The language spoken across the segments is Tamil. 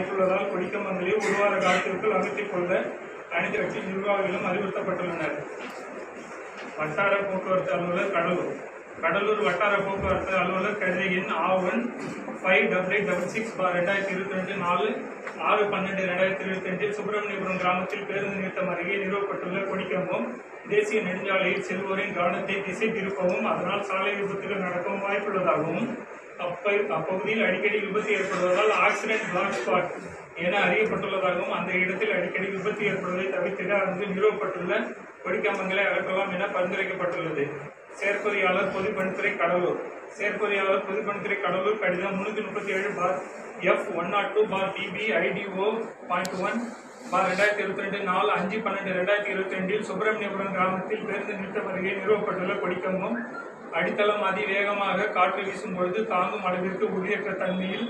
வாய்ப்புள்ளதால் கொடிக்கம்பங்களை ஒரு வார காலத்திற்குள் அகற்றிக் கொள்ள அனைத்து கட்சி நிர்வாகிகளும் அறிவுறுத்தப்பட்டுள்ளனர் வட்டார போக்குவரத்து அலுவலர் கடலூர் கடலூர் வட்டார போக்குவரத்து அலுவலர் கதை எண் ஆவன் five double eight double six bar ரெண்டாயிரத்தி இருபத்தி ரெண்டு நாலு ஆறு பன்னெண்டு ரெண்டாயிரத்தி இருபத்தி ரெண்டில் சுப்பிரமணியபுரம் கிராமத்தில் பேருந்து நிறுத்தம் அருகே நிறுவப்பட்டுள்ள கொடிக்கம்பம் தேசிய நெடுஞ்சாலையில் செல்வோரின் கவனத்தை திசை திருப்பவும் அதனால் சாலை விபத்துகள் நடக்கவும் வாய்ப்புள்ளதாகவும் அப்ப அப்பகுதியில் அடிக்கடி விபத்து ஏற்படுவதால் ஆக்சிடென்ட் பிளாக் ஸ்பாட் என அறியப்பட்டுள்ளதாகவும் அந்த இடத்தில் அடிக்கடி விபத்து ஏற்படுவதை தவிர்த்திட அங்கு நிறுவப்பட்டுள்ள கொடிக்கம்பங்களை அகற்றலாம் என பரிந்துரைக்கப்பட்டுள்ளது செயற்பொறியாளர் பொதுப்பணித்துறை கடலூர் செயற்பொறியாளர் பொதுப்பணித்துறை கடலூர் கடிதம் முன்னூத்தி முப்பத்தி ஏழு bar F one nought two bar DP ITO point one bar ரெண்டாயிரத்தி இருபத்தி ரெண்டு நாலு அஞ்சு பன்னெண்டு ரெண்டாயிரத்தி இருபத்தி ரெண்டில் சுப்பிரமணியபுரம் கிராமத்தில் பேருந்து நிறுத்தம் அருகே நிறுவப்பட்டுள்ள கொடிக்கம்பம் அடித்தளம் அதிவேகமாக காற்று வீசும் பொழுது தாங்கும் அளவிற்கு உறுதியற்ற தன்மையில்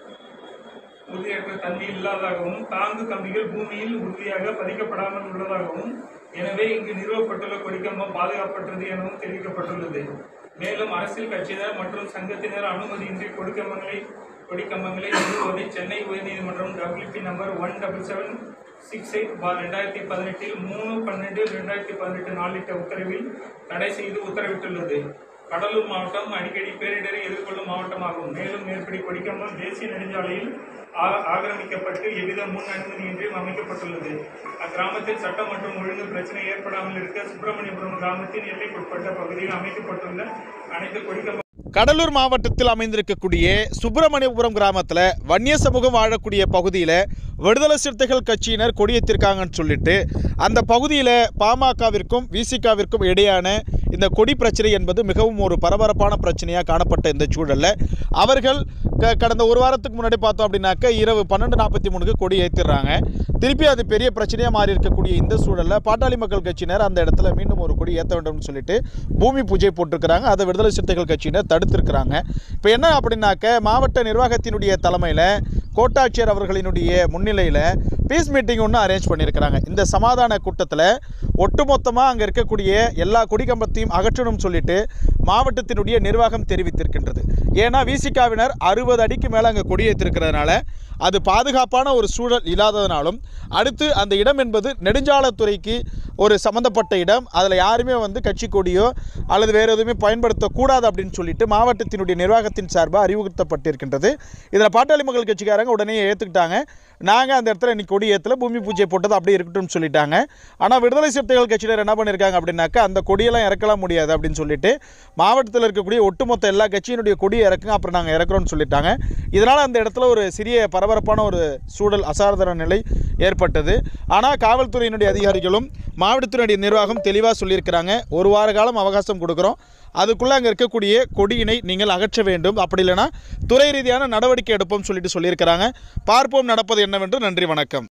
உறுதியற்ற தன்மை இல்லாததாகவும் தாங்கு கம்பிகள் பூமியில் உறுதியாக பதிக்கப்படாமல் உள்ளதாகவும் எனவே இங்கு நிறுவப்பட்டுள்ள கொடிக்கம்பம் பாதுகாப்பற்றது எனவும் தெரிவிக்கப்பட்டுள்ளது மேலும் அரசியல் கட்சியினர் மற்றும் சங்கத்தினர் அனுமதியின்றி கொடிக்கம்பங்களை கொடிக்கம்பங்களை நிறுவுவதை சென்னை உயர்நீதிமன்றம் WP number one double seven six eight bar ரெண்டாயிரத்தி பதினெட்டில் மூணு பன்னெண்டு ரெண்டாயிரத்தி பதினெட்டு நாளிட்ட உத்தரவில் தடை செய்து உத்தரவிட்டுள்ளது கடலூர் மாவட்டம் அடிக்கடி பேரிடரை எதிர்கொள்ளும் மாவட்டமாகும் மேலும் மேற்படி கொடிக்கம்பம் தேசிய நெடுஞ்சாலையில் ஆ- ஆக்கிரமிக்கப்பட்டு எவ்வித முன் அனுமதியின்றியும் அமைக்கப்பட்டுள்ளது அக்கிராமத்தில் சட்டம் மற்றும் ஒழுங்கு பிரச்சனை ஏற்படாமல் இருக்க சுப்பிரமணியபுரம் கிராமத்தின் எல்லைக்குட்பட்ட பகுதியில் அமைக்கப்பட்டுள்ள அனைத்து கொடிக்கம்பம் கடலூர் மாவட்டத்தில் அமைந்திருக்கக்கூடிய சுப்பிரமணியபுரம் கிராமத்தில் வன்னிய சமூகம் வாழக்கூடிய பகுதியில் விடுதலை சிறுத்தைகள் கட்சியினர் கொடியேற்றிருக்காங்கன்னு சொல்லிட்டு அந்த பகுதியில் பாமகவிற்கும் விசிகாவிற்கும் இடையான இந்த கொடி பிரச்சனை என்பது மிகவும் ஒரு பரபரப்பான பிரச்சனையாக காணப்பட்ட இந்த சூழலில் அவர்கள் க கடந்த ஒரு வாரத்துக்கு முன்னாடி பார்த்தோம் அப்படின்னாக்க இரவு பன்னெண்டு நாற்பத்தி மூணுக்கு கொடி ஏற்றிடுறாங்க திருப்பி அது பெரிய பிரச்சனையாக மாறி இருக்கக்கூடிய இந்த சூழலில் பாட்டாளி மக்கள் கட்சியினர் அந்த இடத்துல மீண்டும் ஒரு கொடி ஏற்ற வேண்டும்னு சொல்லிட்டு பூமி பூஜை போட்டிருக்கிறாங்க அதை விடுதலை சிறுத்தைகள் கட்சியினர் தடுத்திருக்கிறாங்க இப்போ என்ன அப்படின்னாக்க மாவட்ட நிர்வாகத்தினுடைய தலைமையில் கோட்டாட்சியர் அவர்களினுடைய முன்னிலையில் பீஸ் மீட்டிங் ஒன்று அரேஞ்ச் பண்ணியிருக்கிறாங்க இந்த சமாதான கூட்டத்தில் ஒட்டுமொத்தமாக அங்கே இருக்கக்கூடிய எல்லா கொடிக்கம்பத்தையும் அகற்றணும்னு சொல்லிட்டு மாவட்டத்தினுடைய நிர்வாகம் தெரிவித்திருக்கின்றது ஏன்னா விசிகாவினர் அறுபது அடிக்கு மேலே அங்கே கொடியேற்றிருக்கிறதுனால அது பாதுகாப்பான ஒரு சூழல் இல்லாததுனாலும் அடுத்து அந்த இடம் என்பது நெடுஞ்சாலைத்துறைக்கு ஒரு சம்மந்தப்பட்ட இடம் அதில் யாருமே வந்து கட்சி கொடியோ அல்லது வேறு எதுவுமே பயன்படுத்தக்கூடாது அப்படின்னு சொல்லிட்டு மாவட்டத்தினுடைய நிர்வாகத்தின் சார்பாக அறிவுறுத்தப்பட்டிருக்கின்றது இதில் பாட்டாளி மக்கள் கட்சிக்காரங்க உடனே ஏற்றுக்கிட்டாங்க நாங்கள் அந்த இடத்துல இன்னைக்கு கொடி ஏற்றல பூமி பூஜை போட்டது அப்படியே இருக்கட்டும்னு சொல்லிட்டாங்க ஆனால் விடுதலை சிறுத்தைகள் கட்சியினர் என்ன பண்ணியிருக்காங்க அப்படின்னாக்கா அந்த கொடியெல்லாம் இறக்கலாம் முடியாது அப்படின்னு சொல்லிட்டு மாவட்டத்தில் இருக்கக்கூடிய ஒட்டுமொத்த எல்லா கட்சியினுடைய கொடியை இறக்குங்க அப்புறம் நாங்கள் இறக்குறோம்னு சொல்லிட்டாங்க இதனால் அந்த இடத்துல ஒரு சிறிய பரபரப்பான ஒரு சூழல் அசாதாரண நிலை ஏற்பட்டது ஆனால் காவல்துறையினுடைய அதிகாரிகளும் மாவட்டத்தினுடைய நிர்வாகம் தெளிவாக சொல்லியிருக்கிறாங்க ஒரு வார காலம் அவகாசம் கொடுக்குறோம் அதுக்குள்ளே அங்கே இருக்கக்கூடிய கொடியினை நீங்கள் அகற்ற வேண்டும் அப்படி இல்லைன்னா துறை ரீதியான நடவடிக்கை எடுப்போம் சொல்லிட்டு சொல்லியிருக்கிறாங்க பார்ப்போம் நடப்பது என்னவென்று நன்றி வணக்கம்